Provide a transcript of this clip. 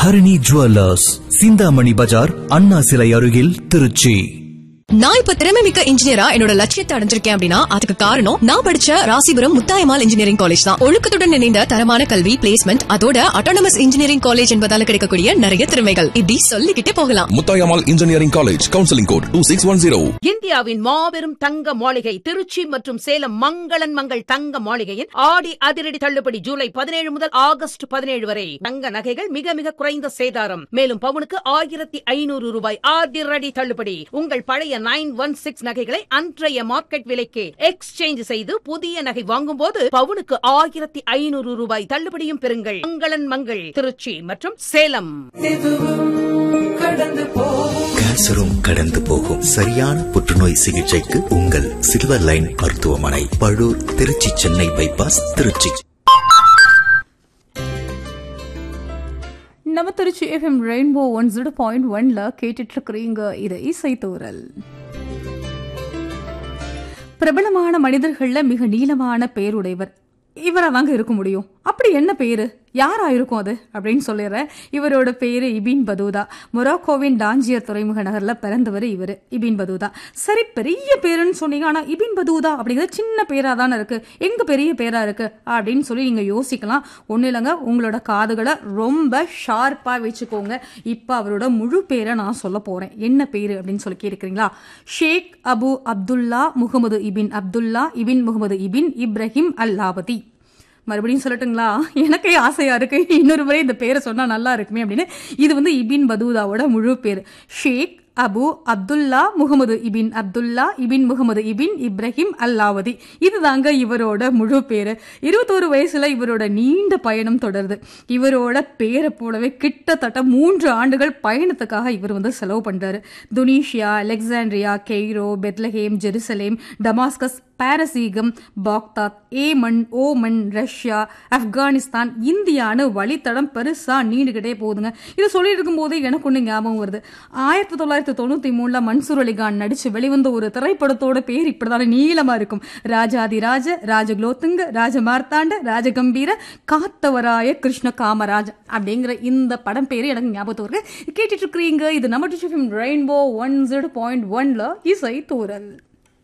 Harini jewellers Chintamani Bazaar Anna சிலை அருகில் திருச்சி நான் இப்ப திறமை மிக்க இன்ஜினியரா என்னோட லட்சியத்தை அடைஞ்சிருக்கேன் அப்படின்னா அதுக்கு காரணம் நான் படிச்ச ராசிபுரம் முத்தாயமால் இன்ஜினியரிங் காலேஜ் தான் ஒழுக்கத்துடன் இணைந்த தரமான கல்வி பிளேஸ்மெண்ட் அதோட அட்டானமஸ் இன்ஜினியரிங் காலேஜ் என்பதால கிடைக்கக்கூடிய நிறைய திறமைகள் இப்படி சொல்லிக்கிட்டே போகலாம் Muthayammal engineering college counselling code two six one zero இந்தியாவின் மாபெரும் தங்க மாளிகை திருச்சி மற்றும் சேலம் மங்களன் மங்கள் தங்க மாளிகையின் ஆடி அதிரடி தள்ளுபடி ஜூலை பதினேழு முதல் ஆகஸ்ட் பதினேழு வரை தங்க நகைகள் மிக மிக குறைந்த சேதாரம் மேலும் பவுனுக்கு ஆயிரத்தி ஐநூறு ரூபாய் அதிரடி தள்ளுபடி உங்கள் பழைய நைன் ஒன் சிக்ஸ் நகைகளை அன்றைய மார்க்கெட் விலைக்கு எக்ஸ்சேஞ்ச் செய்து புதிய நகை வாங்கும் போது பவுனுக்கு ஆயிரத்தி ஐநூறு ரூபாய் தள்ளுபடியும் பெறுங்கள் மங்களன் மங்கள் திருச்சி மற்றும் சேலம் கேன்சரும் கடந்து போகும் சரியான புற்றுநோய் சிகிச்சைக்கு உங்கள் சில்வர் லைன் மருத்துவமனை பழூர் திருச்சி சென்னை பைபாஸ் திருச்சி நம்ம Trichy FM rainbow one zero point ஒன்ல கேட்டுட்டு இருக்கிறீங்க இது இசைத்தூரல் பிரபலமான மனிதர்கள்ல மிக நீளமான பேருடையவர் இவரா தாங்க இருக்க முடியும் அப்படி என்ன பேரு யாரா இருக்கும் அது அப்படின்னு சொல்லிடுறேன் இவரோட பேரு இபின் பதூதா மொராக்கோவின் டாஞ்சியர் துறைமுக நகர்ல பிறந்தவர் இவர் இபின் பதூதா சரி பெரிய பேருன்னு சொன்னீங்க ஆனா இபின் பதூதா அப்படிங்கிறது சின்ன பேரா தானே இருக்கு எங்க பெரிய பேரா இருக்கு அப்படின்னு சொல்லி நீங்க யோசிக்கலாம் ஒன்றும் இல்லைங்க உங்களோட காதுகளை ரொம்ப ஷார்ப்பா வச்சுக்கோங்க இப்போ அவரோட முழு பேரை நான் சொல்ல போறேன் என்ன பேரு அப்படின்னு சொல்லி கேட்குறீங்களா Sheikh Abu Abdullah Muhammad ibn Abdullah ibn Muhammad ibn Ibrahim Al Lawati மறுபடியும் சொல்லட்டுங்களா எனக்கே ஆசையா இருக்கு இன்னொரு முறை இந்த பேரை சொன்னா நல்லா இருக்குமே அப்படின்னு இது வந்து இபின் பதூதாவோட முழு பேர் Sheikh Abu Abdullah Muhammad ibn Abdullah ibn Muhammad ibn Ibrahim Al Lawati இதுதாங்க இவரோட முழு பேரு இருபத்தோரு வயசுல இவரோட நீண்ட பயணம் தொடருது இவரோட பேரை போலவே கிட்டத்தட்ட மூன்று ஆண்டுகள் பயணத்துக்காக இவர் வந்து செலவு பண்றாரு Tunisia Alexandria Cairo Bethlehem Jerusalem Damascus பாரசீகம் Baghdad Yemen Oman Russia Afghanistan இந்தியான்னு வழித்தடம் பெருசா நீண்டுகிட்டே போகுதுங்க இது சொல்லிட்டு இருக்கும்போது எனக்கு ஒன்று ஞாபகம் வருது ஆயிரத்தி தொள்ளாயிரத்தி தொண்ணூத்தி மூணுல மன்சூர் அலிகான் நடிச்சு வெளிவந்த ஒரு திரைப்படத்தோட பேர் இப்படிதானே நீளமா இருக்கும் ராஜாதி ராஜ ராஜகுலோத்துங்க ராஜ மார்த்தாண்ட ராஜகம்பீர காத்தவராய கிருஷ்ண காமராஜ் அப்படிங்கிற இந்த படம் பேரு எனக்கு ஞாபகத்து வருது கேட்டுட்டு இருக்கிறீங்க இது நம்ம ரெயின்போ ஒன் ஜீரோ பாயிண்ட் ஒன்ல இசை தூரல்